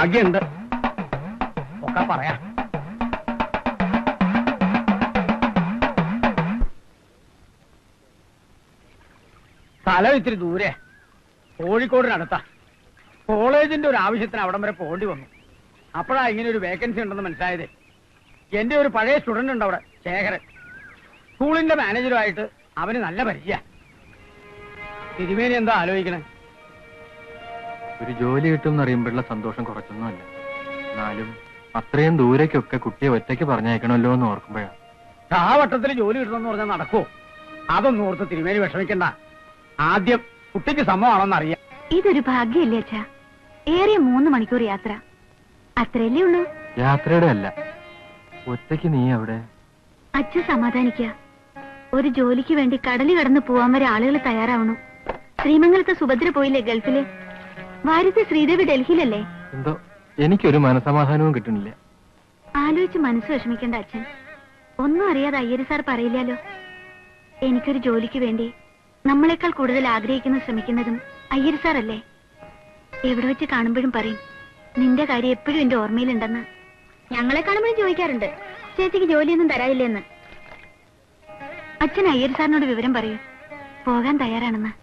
ഭാഗ്യമുണ്ട് ഒക്കെ പറയാം സ്ഥലം ഇത്തിരി ദൂരെ കോഴിക്കോടിനടുത്താ കോളേജിന്റെ ഒരു ആവശ്യത്തിന് അവിടം വരെ പോകേണ്ടി വന്നു അപ്പോഴാ ഇങ്ങനെ ഒരു വേക്കൻസി ഉണ്ടെന്ന് മനസ്സിലായത് എന്റെ ഒരു പഴയ സ്റ്റുഡന്റ് ഉണ്ട് അവിടെ ശേഖരൻ സ്കൂളിന്റെ മാനേജറുമായിട്ട് അവന് നല്ല പരിചയ തിരുമേനി എന്താ ആലോചിക്കണേ ഒരു ജോലി കിട്ടും എന്നറിയുമ്പോഴുള്ള സന്തോഷം കുറച്ചൊന്നുമല്ല എന്നാലും അത്രയും ദൂരേക്കൊക്കെ കുട്ടിയെ ഒറ്റയ്ക്ക് പറഞ്ഞയക്കണമല്ലോ എന്ന് ഓർക്കുമ്പോഴാണ് ആ വട്ടത്തിൽ ജോലി കിട്ടണമെന്ന് പറഞ്ഞാൽ നടക്കുമോ അതൊന്നും ഓർത്ത് തിരുമേനി വിഷമിക്കണ്ട ആദ്യം കുട്ടിക്ക് സമ്മതമാണെന്ന് അറിയാം ഇതൊരു ഭാഗ്യല്ലേ അച്ഛാ ഏറിയ മൂന്ന് മണിക്കൂർ യാത്ര അത്രയല്ലേ ഉള്ളൂ യാത്രയുടെ അല്ല ഒറ്റയ്ക്ക് നീ അവിടെ അച്ഛൻ സമാധാനിക്ക ഒരു ജോലിക്ക് വേണ്ടി കടല് കടന്ന് പോവാൻ വരെ ആളുകൾ തയ്യാറാവണു ശ്രീമംഗലത്ത് സുഭദ്ര പോയില്ലേ ഗൾഫില് വാര്യത്ത് ശ്രീദേവി ഡൽഹിയിലല്ലേ എന്തോ എനിക്കൊരു മനസമാധാനവും കിട്ടുന്നില്ല ആലോചിച്ച് മനസ്സ് വിഷമിക്കേണ്ട അച്ഛൻ ഒന്നും അറിയാതെ അയ്യര് സാർ പറയില്ലല്ലോ എനിക്കൊരു ജോലിക്ക് വേണ്ടി നമ്മളെക്കാൾ കൂടുതൽ ആഗ്രഹിക്കുന്ന ശ്രമിക്കുന്നതും അയ്യര് സാർ അല്ലേ എവിടെ വെച്ച് കാണുമ്പോഴും പറയും നിന്റെ കാര്യം എപ്പോഴും എന്റെ ഓർമ്മയിലുണ്ടെന്ന് ഞങ്ങളെ കാണുമ്പോഴും ചോദിക്കാറുണ്ട് ചേച്ചിക്ക് ജോലിയൊന്നും തരായില്ലെന്ന് അച്ഛൻ അയ്യർ സാറിനോട് വിവരം പറയൂ പോകാൻ തയ്യാറാണെന്ന്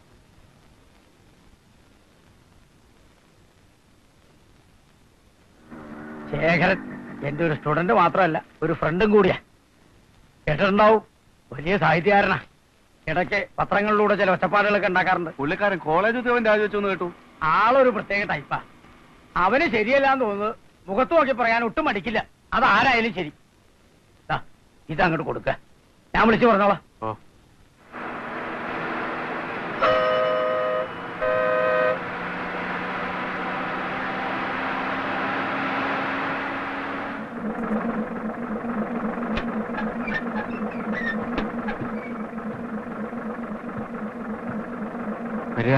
ശേഖരൻ എന്റെ ഒരു സ്റ്റുഡന്റ് മാത്രമല്ല ഒരു ഫ്രണ്ടും കൂടിയാ കേട്ടിട്ടുണ്ടാവും വലിയ സാഹിത്യകാരനാ ഇടയ്ക്ക് പത്രങ്ങളിലൂടെ ചില ഒച്ചപ്പാടുകളൊക്കെ ഉണ്ടാക്കാറുണ്ട് പുള്ളിക്കാരൻ കോളേജ് ഉദ്യോഗം രാജിവെച്ചു എന്ന് കേട്ടു ആളൊരു പ്രത്യേക ടൈപ്പാ അവന് ശരിയല്ലാന്ന് തോന്നുന്നത് മുഖത്ത് നോക്കി പറയാൻ ഒട്ടും മടിക്കില്ല അത് ആരായാലും ശരി ദാ, ഇതങ്ങോട്ട് കൊടുക്ക ഞാൻ വിളിച്ചു പറഞ്ഞോളാം ഓ വരിക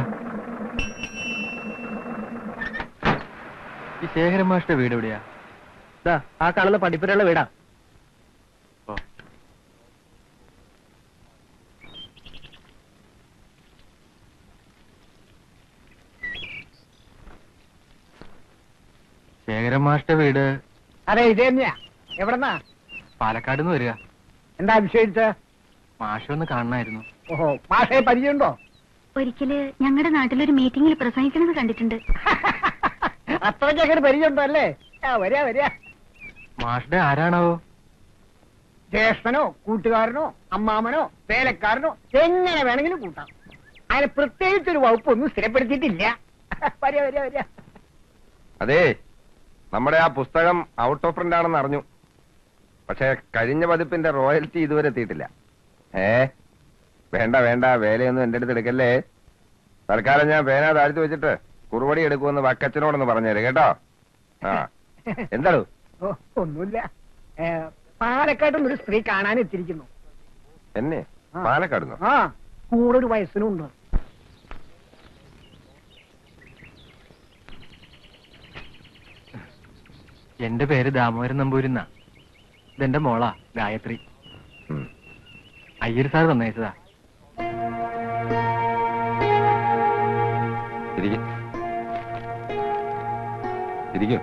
ഈ ശേഖരൻ മാഷിന്റെ വീട് എവിടെയാ ആ കാണുന്ന പഠിപ്പുരയുള്ള വീടാ ഓ ശേഖരൻ മാഷിന്റെ വീട് അതെ ഇത് തന്നെയാ എവിടെന്നാ പാലക്കാട് നിന്ന് വരിക എന്താ അഭിഷേകിച്ച മാഷെ ഒന്ന് കാണണമായിരുന്നു ഓഹോ മാഷയെ പരിചയമുണ്ടോ ഒരിക്കല് ഞങ്ങളുടെ നാട്ടിലൊരു മീറ്റിംഗിൽ പ്രസംഗിക്കുന്നത് കണ്ടിട്ടുണ്ട് അത്രയ്ക്കൊക്കെ ഒരു പരിചയമുണ്ടോ അല്ലേ ആ വരിക വരിക മാഷിന്റെ ആരാണാവോ ജ്യേഷ്ഠനോ കൂട്ടുകാരനോ അമ്മാമനോ വേലക്കാരനോ എങ്ങനെ വേണമെങ്കിലും കൂട്ടാം അതിന് പ്രത്യേകിച്ച് ഒരു വകുപ്പൊന്നും സ്ഥിരപ്പെടുത്തിയിട്ടില്ല വരിക വരിക വരിക അതെ നമ്മുടെ ആ പുസ്തകം ഔട്ട് ഓഫ് പ്രിന്റ് ആണെന്ന് അറിഞ്ഞു പക്ഷെ കഴിഞ്ഞ പതിപ്പിന്റെ റോയൽറ്റി ഇതുവരെ എത്തിയിട്ടില്ല ഏ വേണ്ട വേണ്ട വേലയൊന്നും എന്റെ അടുത്ത് എടുക്കല്ലേ തൽക്കാലം ഞാൻ പേന താഴ്ത്തി വെച്ചിട്ട് കുറുവടി എടുക്കുമെന്ന് വക്കച്ചനോടൊന്ന് പറഞ്ഞേര് കേട്ടോ ആ എന്താണു ഓ ഒന്നുമില്ല ഏ, പാലക്കാട് നിന്ന് ഒരു സ്ത്രീ കാണാൻ എത്തിയിരിക്കുന്നു എന്നെ ആ. പാലക്കാടുന്നു ആ കൂടെ ഒരു വയസ്സിനുണ്ട് എന്റെ പേര് ദാമോദരൻ നമ്പൂരിന്നാ ഇതെന്റെ മോളാ ഗായത്രി അയ്യർ സാർ തന്നയച്ചതാ ഇരിക്കും ഇരിക്കും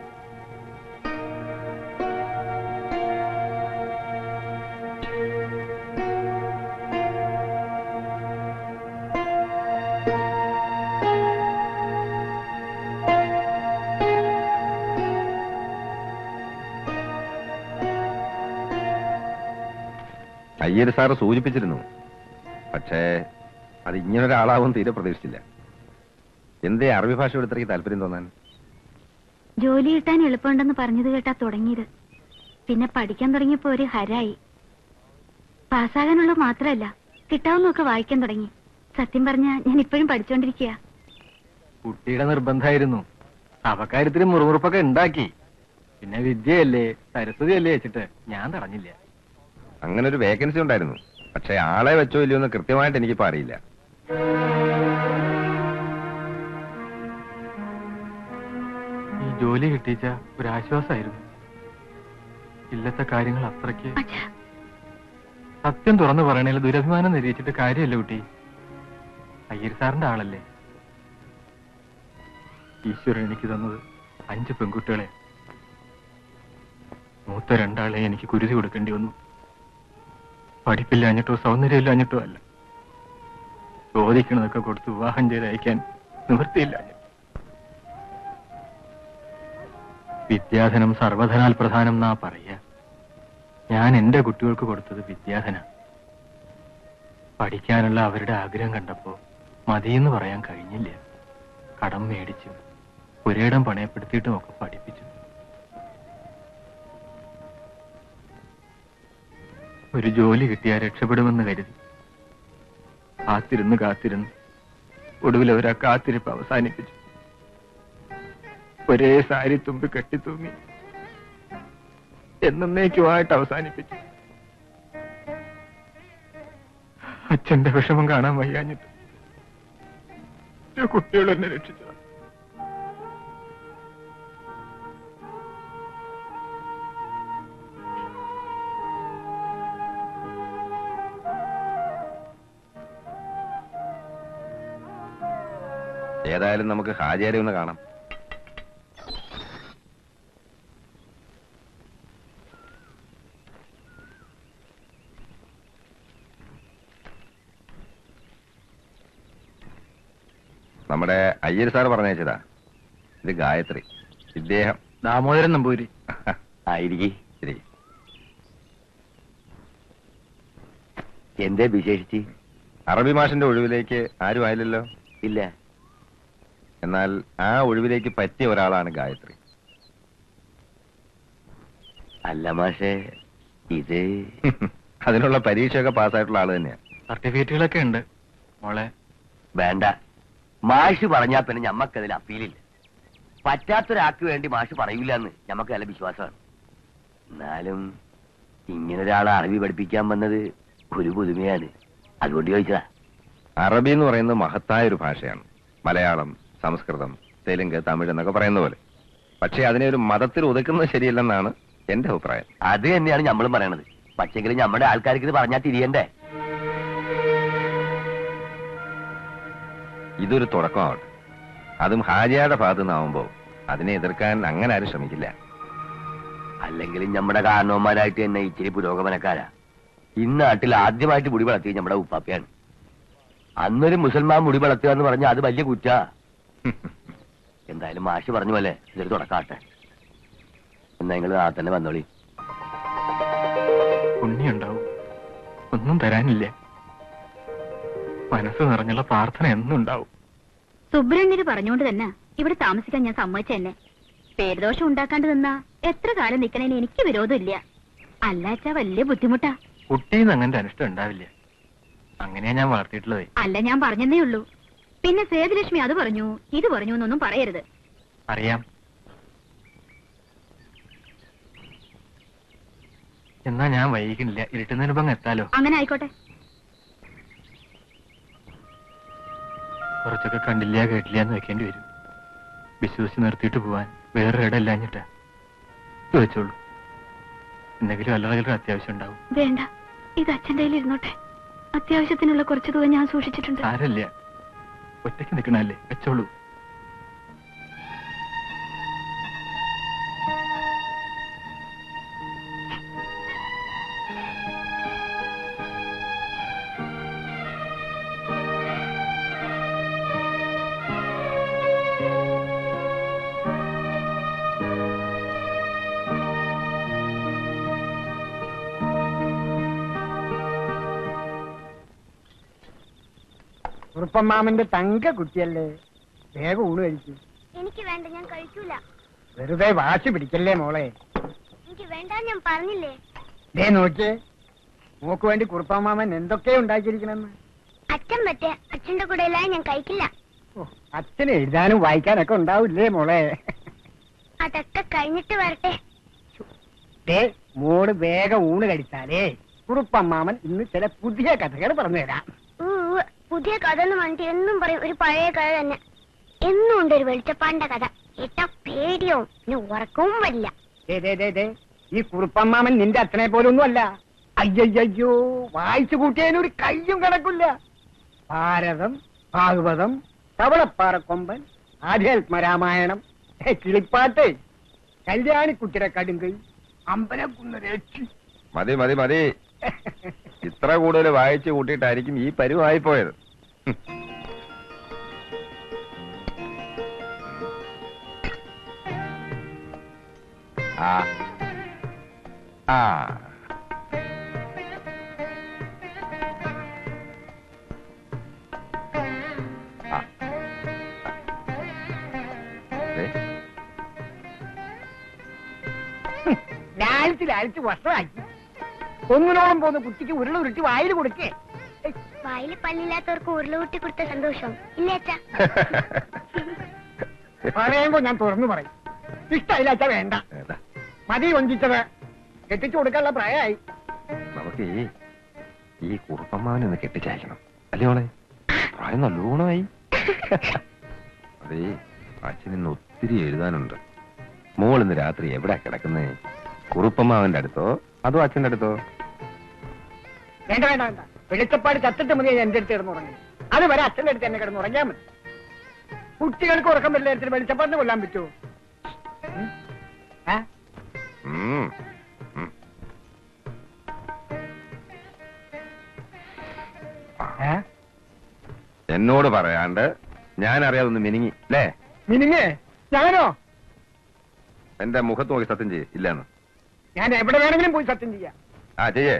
അയ്യര് സാറ് സൂചിപ്പിച്ചിരുന്നു പക്ഷേ അത് ഇങ്ങനൊരാളാവും തീരെ പ്രതീക്ഷിച്ചില്ല എന്തേ അറബി ഭാഷയോട് ഇത്രയ്ക്ക് താല്പര്യം തോന്നാൻ ജോലി കിട്ടാൻ എളുപ്പമുണ്ടെന്ന് പറഞ്ഞത് കേട്ടാ തുടങ്ങിയത് പിന്നെ പഠിക്കാൻ തുടങ്ങിയപ്പോ ഒരു ഹരായി പാസ്സാകാനുള്ള മാത്രമല്ല കിട്ടാവുന്നൊക്കെ വായിക്കാൻ തുടങ്ങി സത്യം പറഞ്ഞ ഞാൻ ഇപ്പോഴും പഠിച്ചുകൊണ്ടിരിക്കുക കുട്ടിയുടെ നിർബന്ധമായിരുന്നു അവക്കാര്യത്തിന് മുറുമുറുപ്പൊക്കെ ഉണ്ടാക്കി പിന്നെ വിദ്യയല്ലേ സരസ്വതിയല്ലേ വെച്ചിട്ട് ഞാൻ തടഞ്ഞില്ല അങ്ങനെ ഒരു വേക്കൻസി ഉണ്ടായിരുന്നു പക്ഷെ ആളെ വെച്ചോ ഇല്ലയോ എന്ന് കൃത്യമായിട്ട് എനിക്കിപ്പോ അറിയില്ല ഈ ജോലി കിട്ടിച്ച ഒരാശ്വാസമായിരുന്നു ഇല്ലത്തെ കാര്യങ്ങൾ അത്രയ്ക്ക് അച്ഛാ സത്യം തുറന്നു പറയണേൽ ദുരഭിമാനം നിരീക്ഷിച്ചിട്ട് കാര്യമല്ല കുട്ടി അയ്യർ സാറിന്റെ ആളല്ലേ ഈശ്വരൻ എനിക്ക് തന്നത് അഞ്ച് പെൺകുട്ടികളെ മൂത്ത രണ്ടാളെ എനിക്ക് കുരുതി കൊടുക്കേണ്ടി വന്നു പഠിപ്പില്ലാഞ്ഞിട്ടോ സൗന്ദര്യമില്ലാഞ്ഞിട്ടോ അല്ല ചോദിക്കണതൊക്കെ കൊടുത്ത് വിവാഹം ചെയ്ത് അയക്കാൻ നിവൃത്തിയില്ല വിദ്യാധനം സർവധനാൽ പ്രധാനം എന്നാ പറയാ ഞാൻ എന്റെ കുട്ടികൾക്ക് കൊടുത്തത് വിദ്യാധന പഠിക്കാനുള്ള അവരുടെ ആഗ്രഹം കണ്ടപ്പോ മതിയെന്ന് പറയാൻ കഴിഞ്ഞില്ല കടം മേടിച്ചു പുരയിടം പണയപ്പെടുത്തിയിട്ടും ഒക്കെ പഠിപ്പിച്ചു ഒരു ജോലി കിട്ടിയാൽ രക്ഷപ്പെടുമെന്ന് കരുതി കാത്തിരുന്ന് കാത്തിരുന്ന് ഒടുവിൽ അവർ ആ കാത്തിരിപ്പ് അവസാനിപ്പിച്ചു ഒരേ സാരി തുമ്പി കെട്ടിത്തൂങ്ങി എന്നേക്കുമായിട്ട് അവസാനിപ്പിച്ചു അച്ഛന്റെ വിഷമം കാണാൻ വയ്യാഞ്ഞിട്ട് കുട്ടികൾ എന്നെ രക്ഷിച്ചതാണ് ഏതായാലും നമുക്ക് ഹാജിയാരെ ഒന്ന് കാണാം നമ്മുടെ അയ്യർ സാർ പറഞ്ഞയച്ചതാ ഇത് ഗായത്രി ഇദ്ദേഹം ദാമോദരൻ നമ്പൂരി ആയിരിക്കെ ശരി എന്തേ വിശേഷിച്ച് അറബി മാഷിന്റെ ഒഴിവിലേക്ക് ആരും ആയില്ലല്ലോ ഇല്ല എന്നാൽ ആ ഒഴിവിലേക്ക് പറ്റിയ ഒരാളാണ് ഗായത്രി അല്ല മാഷേ ഇത് അതിനുള്ള പരീക്ഷയൊക്കെ പാസ്സായിട്ടുള്ള ആള് തന്നെയാ സർട്ടിഫിക്കറ്റുകളൊക്കെ ഉണ്ട് മോളെ വേണ്ട മാഷ് പറഞ്ഞാ പിന്നെ ഞമ്മക്കതിൽ അപ്പീലില്ല പറ്റാത്തൊരാൾക്ക് വേണ്ടി മാഷ് പറയൂല എന്ന് ഞമ്മക്ക് നല്ല വിശ്വാസമാണ് എന്നാലും ഇങ്ങനൊരാളെ അറബി പഠിപ്പിക്കാൻ വന്നത് ഒരു പുതുമയാണ് അതുകൊണ്ട് ചോദിച്ചതാ അറബി എന്ന് പറയുന്നത് മഹത്തായ ഒരു ഭാഷയാണ് മലയാളം സംസ്കൃതം തെലുങ്ക് തമിഴ് എന്നൊക്കെ പറയുന്ന പോലെ പക്ഷെ അതിനെ ഒരു മതത്തിൽ ഒതുക്കുന്നത് ശരിയല്ലെന്നാണ് എന്റെ അഭിപ്രായം അത് തന്നെയാണ് ഞമ്മളും പറയണത് പക്ഷെങ്കിലും നമ്മുടെ ആൾക്കാർക്ക് ഇത് പറഞ്ഞാൽ തിരിയണ്ടേ ഇതൊരു തുടക്കമാവട്ടെ അതും ഹാജിയുടെ ഭാഗത്തു നിന്നാവുമ്പോ അതിനെ എതിർക്കാൻ അങ്ങനെ ആരും ശ്രമിക്കില്ല അല്ലെങ്കിലും നമ്മുടെ കാരണവന്മാരായിട്ട് തന്നെ ഇച്ചിരി പുരോഗമനക്കാരാ ഈ നാട്ടിൽ ആദ്യമായിട്ട് മുടി വളർത്തിയത് നമ്മുടെ ഉപ്പാപ്പയാണ് അന്നൊരു മുസൽമാൻ മുടി വളർത്തുക എന്ന് പറഞ്ഞാൽ അത് വലിയ കുറ്റ എന്തായാലും മാഷ് പറഞ്ഞു പോലെ ഇതൊരു തുടക്കാട്ടെ എന്നാ നിങ്ങൾ ആ തന്നെ വന്നോളി പുണ്യുണ്ടാവും ഒന്നും തരാനില്ല മനസ്സ് നിറഞ്ഞുള്ള പ്രാർത്ഥന എന്നും ഉണ്ടാവും സുബ്രഹ്മണ്യര് പറഞ്ഞുകൊണ്ട് തന്നെ ഇവിടെ താമസിക്കാൻ ഞാൻ സമ്മതിച്ച തന്നെ പേരുദോഷം ഉണ്ടാക്കാണ്ട് നിന്നാ എത്ര കാലം നിക്കണേന് എനിക്ക് വിരോധമില്ല അല്ലാച്ചാ വലിയ ബുദ്ധിമുട്ടാ കുട്ടിന്ന് അങ്ങനത്തെ അനിഷ്ടം ഉണ്ടാവില്ല അങ്ങനെയാ ഞാൻ വളർത്തിയിട്ടുള്ളത് അല്ല ഞാൻ പറഞ്ഞതേ ഉള്ളൂ പിന്നെ സേതുലക്ഷ്മി അത് പറഞ്ഞു ഇത് പറഞ്ഞു എന്നൊന്നും പറയരുത് അറിയാം എന്നാ ഞാൻ വൈകിക്കുന്നില്ല ഇരുട്ടുന്നതിന് മുമ്പ് അങ്ങ് എത്താലോ അങ്ങനെ ആയിക്കോട്ടെ കുറച്ചൊക്കെ കണ്ടില്ല കേട്ടില്ല എന്ന് വെക്കേണ്ടി വരും വിശ്വസിച്ച് നിർത്തിയിട്ട് പോവാൻ വേറെ ഇടമില്ലാഞ്ഞിട്ടാ ഇത് വെച്ചോളൂ എന്തെങ്കിലും അല്ലാതെ അത്യാവശ്യം ഉണ്ടാവും വേണ്ട ഇത് അച്ഛൻ്റെ കയ്യിൽ ഇരുന്നോട്ടെ അത്യാവശ്യത്തിനുള്ള കുറച്ച് തുക ഞാൻ സൂക്ഷിച്ചിട്ടുണ്ട് സാരല്ല ഒറ്റയ്ക്ക് നിൽക്കണല്ലേ വെച്ചോളൂ കുറുപ്പമ്മാമന്റെ തങ്ക കുട്ടിയല്ലേ വേഗം ഊണ് കഴിച്ചു എനിക്ക് വേണ്ട ഞാൻ കഴിക്കൂല വെറുതെ വാശി പിടിക്കല്ലേ മോളെ എനിക്ക് വേണ്ട ഞാൻ പറഞ്ഞില്ലേ ദേ നോക്കിയേ മോക്ക് വേണ്ടി കുറുപ്പമ്മാമൻ എന്തൊക്കെ ഉണ്ടാക്കിയിരിക്കണെന്ന് അച്ഛൻ പറ്റേ അച്ഛന്റെ കൂടെ എല്ലാം ഞാൻ കഴിക്കില്ല ഓ, അച്ഛന് എഴുതാനും വായിക്കാനൊക്കെ ഉണ്ടാവില്ലേ മോളെ അതൊക്കെ കഴിഞ്ഞിട്ട് വരട്ടെ ദേ മോള് വേഗം ഊണ് കഴിച്ചാലേ കുറുപ്പമ്മാമൻ ഇന്ന് ചില പുതിയ കഥകൾ പറഞ്ഞുതരാം ഊ, ഊ, പുതിയ കഥ എന്ന് പറഞ്ഞിട്ട് എന്നും പറയും ഒരു പഴയ കഥ തന്നെ എന്നും ഉണ്ട് ഒരു വെളിച്ചപ്പാണ്ട കഥ ഏട്ടാ പേടിയോ പിന്നെ ഉറക്കവും വരില്ല ദേ, ദേ, ദേ, ദേ, ഈ കുറുപ്പമ്മാമൻ നിന്റെ അച്ഛനെ പോലൊന്നും അല്ല അയ്യയ്യോ വായിച്ചു കൂട്ടിയതിനൊരു കയ്യും കണക്കില്ല ഭാരതം ഭാഗവതം കവളപ്പാറക്കൊമ്പൻ ആധ്യാത്മരാമായണം കിളിപ്പാട്ടേ കല്യാണിക്കുട്ടിയുടെ കടുങ്കൈ അമ്പലക്കുന്ന രക്ഷി മതി മതി മതി ഇത്ര കൂടുതൽ വായിച്ചു കൂട്ടിയിട്ടായിരിക്കും ഈ പരുവായി പോയത് ഹും. ആ ആ ആ. ദേ, ലാലിച്ച് ലാലിച്ച് വർഷമാക്കി ഒന്നിനോളം പോകുന്ന കുട്ടിക്ക് ഉരുള ഉരുട്ടി വായിൽ കൊടുക്കേ വായിൽ പല്ലില്ലാത്തവർക്ക് ഉരുളുകൂട്ടി കൊടുത്ത സന്തോഷം ഇല്ലേ അച്ഛാ പറയുമ്പോ ഞാൻ തുറന്നു പറയും ഇഷ്ടമില്ല അച്ഛാ വേണ്ട ഏതാ, മതി വഞ്ചിച്ചത് കെട്ടിച്ചു കൊടുക്കാനുള്ള പ്രായമായി നമുക്ക് ഈ ഈ കുറുപ്പമ്മാവനെ ഒന്ന് കെട്ടിച്ചയക്കണം അല്ലേ മോളെ പ്രായം നല്ലോണമായി അതേ അച്ഛൻ ഇന്ന് ഒത്തിരി എഴുതാനുണ്ട് മോൾ ഇന്ന് രാത്രി എവിടെ കിടക്കുന്നേ കുറുപ്പമ്മാവന്റെ അടുത്തോ അതോ അച്ഛന്റെ അടുത്തോ വേണ്ട വേണ്ട വേണ്ട വെളിച്ചപ്പാട് ചത്തിട്ട് മതി എന്റെ അടുത്ത് കിടന്ന് ഉറങ്ങി അത് വരെ അച്ഛന്റെ അടുത്ത് എന്നെ കിടന്ന് ഉറങ്ങിയാൽ മതി കുട്ടികൾക്ക് ഉറക്കം വരില്ല നേരത്തിന് വെളിച്ചപ്പാടിനെ കൊല്ലാൻ പറ്റുമോ ഉം? ഏ? ഉം. ഉം. ഏ? എന്നോട് പറയാണ്ട് ഞാൻ അറിയാതെ ഒന്ന് മിനിങ്ങി അല്ലേ മിനിങ്ങേ ഞാനോ എന്റെ മുഖത്ത് നോക്കി സത്യം ചെയ്യേ ഇല്ലെന്ന് ഞാൻ എവിടെ വേണമെങ്കിലും പോയി സത്യം ചെയ്യാം ആ ചെയ്യേ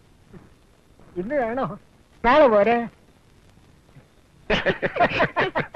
ഇന്ന് വേണോ നാളെ പോരെ